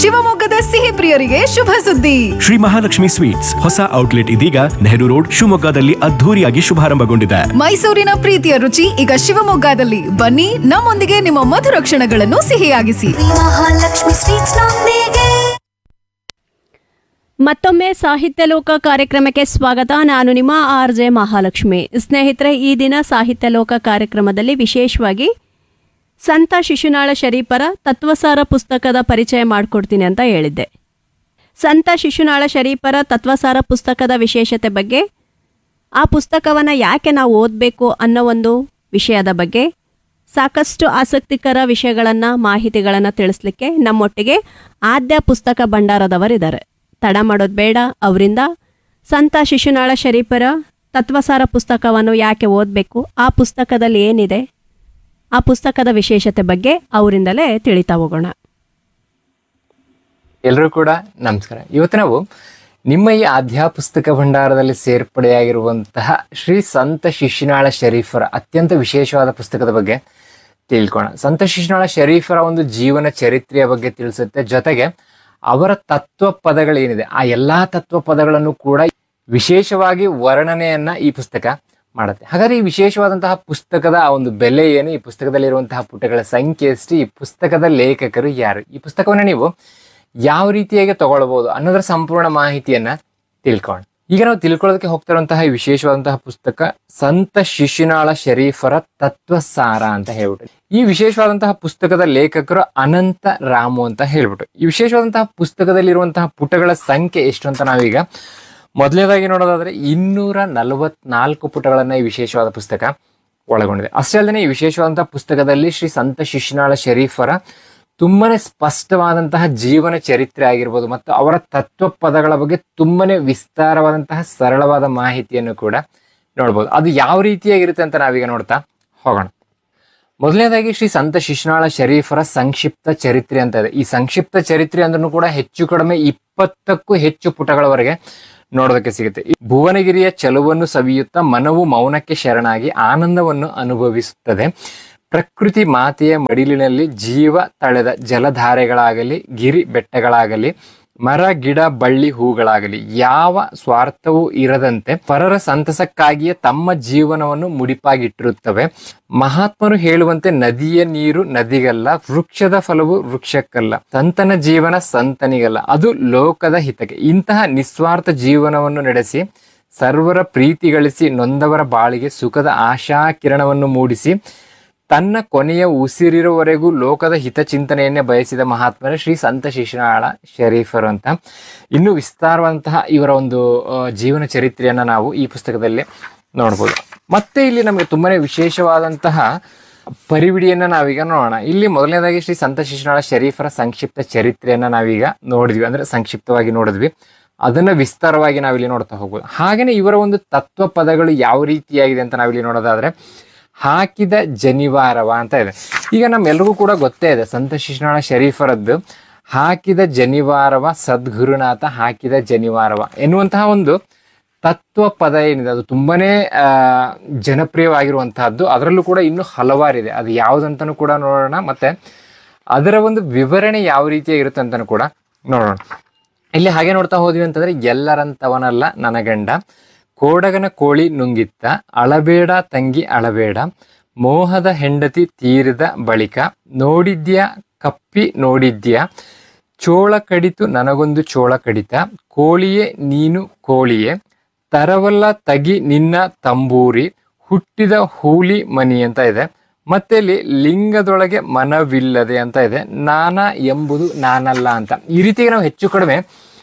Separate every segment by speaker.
Speaker 1: ಶಿವಮೊಗ್ಗದ ಸಿಹಿ ಪ್ರಿಯರಿಗೆ ಶುಭ ಸುದ್ದಿ
Speaker 2: ಶ್ರೀ ಮಹಾಲಕ್ಷ್ಮಿ ಸ್ವೀಟ್ಸ್ ಹೊಸ ಔಟ್ಲೆಟ್ ಇದೀಗ ನೆಹರು ರೋಡ್ ಶಿವಮೊಗ್ಗದಲ್ಲಿ ಅದ್ಧೂರಿಯಾಗಿ ಶುಭಾರಂಭಗೊಂಡಿದೆ
Speaker 1: ಮೈಸೂರಿನ ಪ್ರೀತಿಯ ರುಚಿ ಈಗ ಶಿವಮೊಗ್ಗದಲ್ಲಿ ಬನ್ನಿ ನಮ್ಮೊಂದಿಗೆ ನಿಮ್ಮ ಮಧುರ ಕ್ಷಣಗಳನ್ನು ಸಿಹಿಯಾಗಿಸಿ
Speaker 3: ಮಹಾಲಕ್ಷ್ಮಿ ಸ್ವೀಟ್ಸ್ ನೊಂದಿಗೆ
Speaker 4: ಮತ್ತೊಮ್ಮೆ ಸಾಹಿತ್ಯ ಲೋಕ ಕಾರ್ಯಕ್ರಮಕ್ಕೆ ಸ್ವಾಗತ ನಾನು ನಿಮ್ಮ ಆರ್ ಜೆ ಮಹಾಲಕ್ಷ್ಮಿ ಸ್ನೇಹಿತರೆ ಈ ದಿನ ಸಾಹಿತ್ಯ ಲೋಕ ಕಾರ್ಯಕ್ರಮದಲ್ಲಿ ವಿಶೇಷವಾಗಿ ಸಂತ ಶಿಶುನಾಳ ಶರೀಫರ ತತ್ವಸಾರ ಪುಸ್ತಕದ ಪರಿಚಯ ಮಾಡಿಕೊಡ್ತೀನಿ ಅಂತ ಹೇಳಿದ್ದೆ ಸಂತ ಶಿಶುನಾಳ ಶರೀಫರ ತತ್ವಸಾರ ಪುಸ್ತಕದ ವಿಶೇಷತೆ ಬಗ್ಗೆ ಆ ಪುಸ್ತಕವನ್ನು ಯಾಕೆ ನಾವು ಓದಬೇಕು ಅನ್ನೋ ಒಂದು ವಿಷಯದ ಬಗ್ಗೆ ಸಾಕಷ್ಟು ಆಸಕ್ತಿಕರ ವಿಷಯಗಳನ್ನು ಮಾಹಿತಿಗಳನ್ನು ತಿಳಿಸ್ಲಿಕ್ಕೆ ನಮ್ಮೊಟ್ಟಿಗೆ ಆದ್ಯ ಪುಸ್ತಕ ಭಂಡಾರದವರಿದ್ದಾರೆ ತಡ ಮಾಡೋದು ಬೇಡ ಅವರಿಂದ ಸಂತ ಶಿಶುನಾಳ ಶರೀಫರ ತತ್ವಸಾರ ಪುಸ್ತಕವನ್ನು ಯಾಕೆ ಓದಬೇಕು ಆ ಪುಸ್ತಕದಲ್ಲಿ ಏನಿದೆ ಆ ಪುಸ್ತಕದ ವಿಶೇಷತೆ ಬಗ್ಗೆ ಅವರಿಂದಲೇ ತಿಳಿತಾ ಹೋಗೋಣ
Speaker 5: ಎಲ್ಲರೂ ಕೂಡ ನಮಸ್ಕಾರ ಇವತ್ತು ನಾವು ನಿಮ್ಮ ಈ ಆಧ್ಯ ಪುಸ್ತಕ ಭಂಡಾರದಲ್ಲಿ ಸೇರ್ಪಡೆಯಾಗಿರುವಂತಹ ಶ್ರೀ ಸಂತ ಶಿಶುನಾಳ ಶರೀಫರ ಅತ್ಯಂತ ವಿಶೇಷವಾದ ಪುಸ್ತಕದ ಬಗ್ಗೆ ತಿಳ್ಕೋಣ ಸಂತ ಶಿಶುನಾಳ ಶರೀಫರ ಒಂದು ಜೀವನ ಚರಿತ್ರೆಯ ಬಗ್ಗೆ ತಿಳಿಸುತ್ತೆ ಜೊತೆಗೆ ಅವರ ತತ್ವ ಪದಗಳೇನಿದೆ ಆ ಎಲ್ಲಾ ತತ್ವ ಪದಗಳನ್ನು ಕೂಡ ವಿಶೇಷವಾಗಿ ವರ್ಣನೆಯನ್ನ ಈ ಪುಸ್ತಕ ಮಾಡುತ್ತೆ ಹಾಗಾದ್ರೆ ಈ ವಿಶೇಷವಾದಂತಹ ಪುಸ್ತಕದ ಆ ಒಂದು ಬೆಲೆ ಏನು ಈ ಪುಸ್ತಕದಲ್ಲಿರುವಂತಹ ಪುಟಗಳ ಸಂಖ್ಯೆ ಎಷ್ಟು ಈ ಪುಸ್ತಕದ ಲೇಖಕರು ಯಾರು ಈ ಪುಸ್ತಕವನ್ನು ನೀವು ಯಾವ ರೀತಿಯಾಗಿ ತಗೊಳ್ಬಹುದು ಅನ್ನೋದರ ಸಂಪೂರ್ಣ ಮಾಹಿತಿಯನ್ನ ತಿಳ್ಕೊಳ್ಳೋಣ ಈಗ ನಾವು ತಿಳ್ಕೊಳ್ಳೋದಕ್ಕೆ ಹೋಗ್ತಿರುವಂತಹ ಈ ವಿಶೇಷವಾದಂತಹ ಪುಸ್ತಕ ಸಂತ ಶಿಶುನಾಳ ಶರೀಫರ ತತ್ವಸಾರ ಅಂತ ಹೇಳ್ಬಿಟ್ಟು ಈ ವಿಶೇಷವಾದಂತಹ ಪುಸ್ತಕದ ಲೇಖಕರು ಅನಂತ ರಾಮು ಅಂತ ಹೇಳ್ಬಿಟ್ಟು ಈ ವಿಶೇಷವಾದಂತಹ ಪುಸ್ತಕದಲ್ಲಿರುವಂತಹ ಪುಟಗಳ ಸಂಖ್ಯೆ ಎಷ್ಟು ಅಂತ ನಾವೀಗ ಮೊದಲನೇದಾಗಿ ನೋಡೋದಾದ್ರೆ ಇನ್ನೂರ ನಲವತ್ನಾಲ್ಕು ಪುಟಗಳನ್ನ ಈ ವಿಶೇಷವಾದ ಪುಸ್ತಕ ಒಳಗೊಂಡಿದೆ ಅಷ್ಟೇ ಅಲ್ಲದೆ ಈ ವಿಶೇಷವಾದಂತಹ ಪುಸ್ತಕದಲ್ಲಿ ಶ್ರೀ ಸಂತ ಶಿಶುನಾಳ ಶರೀಫರ ತುಂಬಾನೇ ಸ್ಪಷ್ಟವಾದಂತಹ ಜೀವನ ಚರಿತ್ರೆ ಆಗಿರ್ಬೋದು ಮತ್ತು ಅವರ ತತ್ವ ಪದಗಳ ಬಗ್ಗೆ ತುಂಬಾನೇ ವಿಸ್ತಾರವಾದಂತಹ ಸರಳವಾದ ಮಾಹಿತಿಯನ್ನು ಕೂಡ ನೋಡ್ಬೋದು ಅದು ಯಾವ ರೀತಿಯಾಗಿರುತ್ತೆ ಅಂತ ನಾವೀಗ ನೋಡ್ತಾ ಹೋಗೋಣ ಮೊದಲನೇದಾಗಿ ಶ್ರೀ ಸಂತ ಶಿಶುನಾಳ ಶರೀಫರ ಸಂಕ್ಷಿಪ್ತ ಚರಿತ್ರೆ ಅಂತ ಇದೆ ಈ ಸಂಕ್ಷಿಪ್ತ ಚರಿತ್ರೆ ಅಂದ್ರೂ ಕೂಡ ಹೆಚ್ಚು ಕಡಿಮೆ ಇಪ್ಪತ್ತಕ್ಕೂ ಹೆಚ್ಚು ಪುಟಗಳವರೆಗೆ ನೋಡೋದಕ್ಕೆ ಸಿಗುತ್ತೆ ಈ ಭುವನಗಿರಿಯ ಚಲುವನ್ನು ಸವಿಯುತ್ತಾ ಮನವು ಮೌನಕ್ಕೆ ಶರಣಾಗಿ ಆನಂದವನ್ನು ಅನುಭವಿಸುತ್ತದೆ ಪ್ರಕೃತಿ ಮಾತೆಯ ಮಡಿಲಿನಲ್ಲಿ ಜೀವ ತಳೆದ ಜಲಧಾರೆಗಳಾಗಲಿ ಗಿರಿ ಬೆಟ್ಟಗಳಾಗಲಿ ಮರ ಗಿಡ ಬಳ್ಳಿ ಹೂಗಳಾಗಲಿ ಯಾವ ಸ್ವಾರ್ಥವೂ ಇರದಂತೆ ಪರರ ಸಂತಸಕ್ಕಾಗಿಯೇ ತಮ್ಮ ಜೀವನವನ್ನು ಮುಡಿಪಾಗಿಟ್ಟಿರುತ್ತವೆ ಮಹಾತ್ಮರು ಹೇಳುವಂತೆ ನದಿಯ ನೀರು ನದಿಗಲ್ಲ ವೃಕ್ಷದ ಫಲವು ವೃಕ್ಷಕ್ಕಲ್ಲ ಸಂತನ ಜೀವನ ಸಂತನಿಗಲ್ಲ ಅದು ಲೋಕದ ಹಿತಕ್ಕೆ ಇಂತಹ ನಿಸ್ವಾರ್ಥ ಜೀವನವನ್ನು ನಡೆಸಿ ಸರ್ವರ ಪ್ರೀತಿ ಗಳಿಸಿ ನೊಂದವರ ಬಾಳಿಗೆ ಸುಖದ ಆಶಾ ಕಿರಣವನ್ನು ಮೂಡಿಸಿ ತನ್ನ ಕೊನೆಯ ಉಸಿರಿರುವವರೆಗೂ ಲೋಕದ ಹಿತಚಿಂತನೆಯನ್ನೇ ಬಯಸಿದ ಮಹಾತ್ಮರೇ ಶ್ರೀ ಸಂತ ಶಿಶುನಾಳ ಶರೀಫರು ಅಂತ ಇನ್ನು ವಿಸ್ತಾರವಾದಂತಹ ಇವರ ಒಂದು ಆ, ಜೀವನ ಚರಿತ್ರೆಯನ್ನ ನಾವು ಈ ಪುಸ್ತಕದಲ್ಲಿ ನೋಡ್ಬೋದು ಮತ್ತೆ ಇಲ್ಲಿ ನಮಗೆ ತುಂಬಾನೇ ವಿಶೇಷವಾದಂತಹ ಪರಿವಿಡಿಯನ್ನ ನಾವೀಗ ನೋಡೋಣ ಇಲ್ಲಿ ಮೊದಲನೇದಾಗಿ ಶ್ರೀ ಸಂತ ಶಿಶುನಾಳ ಶರೀಫರ ಸಂಕ್ಷಿಪ್ತ ಚರಿತ್ರೆಯನ್ನ ನಾವೀಗ ನೋಡಿದ್ವಿ ಅಂದ್ರೆ ಸಂಕ್ಷಿಪ್ತವಾಗಿ ನೋಡಿದ್ವಿ ಅದನ್ನ ವಿಸ್ತಾರವಾಗಿ ನಾವಿಲ್ಲಿ ನೋಡ್ತಾ ಹೋಗ್ಬೋದು ಹಾಗೇನೆ ಇವರ ಒಂದು ತತ್ವ ಪದಗಳು ಯಾವ ರೀತಿಯಾಗಿದೆ ಅಂತ ನಾವಿಲ್ಲಿ ನೋಡೋದಾದ್ರೆ ಹಾಕಿದ ಜನಿವಾರವ ಅಂತ ಇದೆ ಈಗ ನಮ್ಮೆಲ್ರಿಗೂ ಕೂಡ ಗೊತ್ತೇ ಇದೆ ಸಂತ ಶಿಶುನಾಳ ಶರೀಫರದ್ದು ಹಾಕಿದ ಜನಿವಾರವ ಸದ್ಗುರುನಾಥ ಹಾಕಿದ ಜನಿವಾರವ ಎನ್ನುವಂತಹ ಒಂದು ತತ್ವ ಪದ ಏನಿದೆ ಅದು ತುಂಬಾನೇ ಆ, ಜನಪ್ರಿಯವಾಗಿರುವಂತಹದ್ದು ಅದರಲ್ಲೂ ಕೂಡ ಇನ್ನೂ ಹಲವಾರಿದೆ ಅದು ಯಾವುದಂತನೂ ಕೂಡ ನೋಡೋಣ ಮತ್ತೆ ಅದರ ಒಂದು ವಿವರಣೆ ಯಾವ ರೀತಿಯಾಗಿರುತ್ತೆ ಅಂತನೂ ಕೂಡ ನೋಡೋಣ ಇಲ್ಲಿ ಹಾಗೆ ನೋಡ್ತಾ ಹೋದ್ವಿ ಅಂತಂದ್ರೆ ಎಲ್ಲರಂತವನಲ್ಲ ನನಗಂಡ ಕೋಡಗನ ಕೋಳಿ ನುಂಗಿತ್ತ ಅಳಬೇಡ ತಂಗಿ ಅಳಬೇಡ ಮೋಹದ ಹೆಂಡತಿ ತೀರಿದ ಬಳಿಕ ನೋಡಿದ್ಯಾ ಕಪ್ಪಿ ನೋಡಿದ್ಯಾ ಚೋಳ ಕಡಿತು ನನಗೊಂದು ಚೋಳ ಕಡಿತ ಕೋಳಿಯೇ ನೀನು ಕೋಳಿಯೇ ತರವಲ್ಲ ತಗಿ ನಿನ್ನ ತಂಬೂರಿ ಹುಟ್ಟಿದ ಹೂಲಿ ಮನಿ ಅಂತ ಇದೆ ಮತ್ತೆ ಇಲ್ಲಿ ಲಿಂಗದೊಳಗೆ ಮನವಿಲ್ಲದೆ ಅಂತ ಇದೆ ನಾನ ಎಂಬುದು ನಾನಲ್ಲ ಅಂತ ಈ ರೀತಿಯಾಗಿ ನಾವು ಹೆಚ್ಚು ಕಡಿಮೆ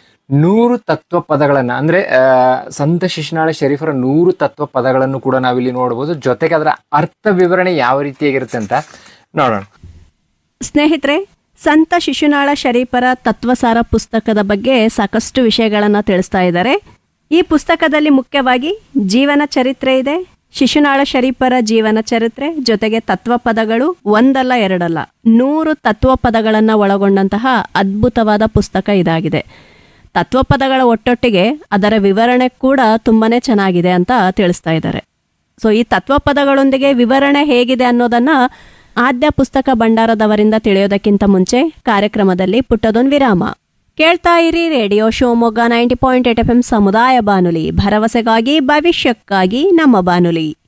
Speaker 5: ನೂರು ತತ್ವ ಪದಗಳನ್ನ ಅಂದ್ರೆ ಆ, ಸಂತ ಶಿಶುನಾಳ ಶರೀಫರ ನೂರು ತತ್ವ ಪದಗಳನ್ನು ಕೂಡ ನಾವಿಲ್ಲಿ ನೋಡಬಹುದು ಜೊತೆಗೆ ಅದರ ಅರ್ಥ ವಿವರಣೆ ಯಾವ ರೀತಿಯಾಗಿರುತ್ತೆ ಅಂತ ನೋಡೋಣ
Speaker 4: ಸ್ನೇಹಿತರೆ ಸಂತ ಶಿಶುನಾಳ ಶರೀಫರ ತತ್ವಸಾರ ಪುಸ್ತಕದ ಬಗ್ಗೆ ಸಾಕಷ್ಟು ವಿಷಯಗಳನ್ನು ತಿಳಿಸ್ತಾ ಇದ್ದಾರೆ ಈ ಪುಸ್ತಕದಲ್ಲಿ ಮುಖ್ಯವಾಗಿ ಜೀವನ ಚರಿತ್ರೆ ಇದೆ ಶಿಶುನಾಳ ಶರೀಫರ ಜೀವನ ಚರಿತ್ರೆ ಜೊತೆಗೆ ತತ್ವ ಪದಗಳು ಒಂದಲ್ಲ ಎರಡಲ್ಲ ನೂರು ತತ್ವ ಪದಗಳನ್ನು ಒಳಗೊಂಡಂತಹ ಅದ್ಭುತವಾದ ಪುಸ್ತಕ ಇದಾಗಿದೆ ತತ್ವ ಪದಗಳ ಒಟ್ಟೊಟ್ಟಿಗೆ ಅದರ ವಿವರಣೆ ಕೂಡ ತುಂಬಾನೇ ಚೆನ್ನಾಗಿದೆ ಅಂತ ತಿಳಿಸ್ತಾ ಇದ್ದಾರೆ ಸೊ ಈ ತತ್ವ ಪದಗಳೊಂದಿಗೆ ವಿವರಣೆ ಹೇಗಿದೆ ಅನ್ನೋದನ್ನ ಆದ್ಯ ಪುಸ್ತಕ ಭಂಡಾರದವರಿಂದ ತಿಳಿಯೋದಕ್ಕಿಂತ ಮುಂಚೆ ಕಾರ್ಯಕ್ರಮದಲ್ಲಿ ಪುಟ್ಟದೊಂದು ವಿರಾಮ ಕೇಳ್ತಾ ಇರಿ radio Shivamogga ninety point eight F M ಸಮುದಾಯ ಬಾನುಲಿ ಭರವಸೆಗಾಗಿ ಭವಿಷ್ಯಕ್ಕಾಗಿ ನಮ್ಮ ಬಾನುಲಿ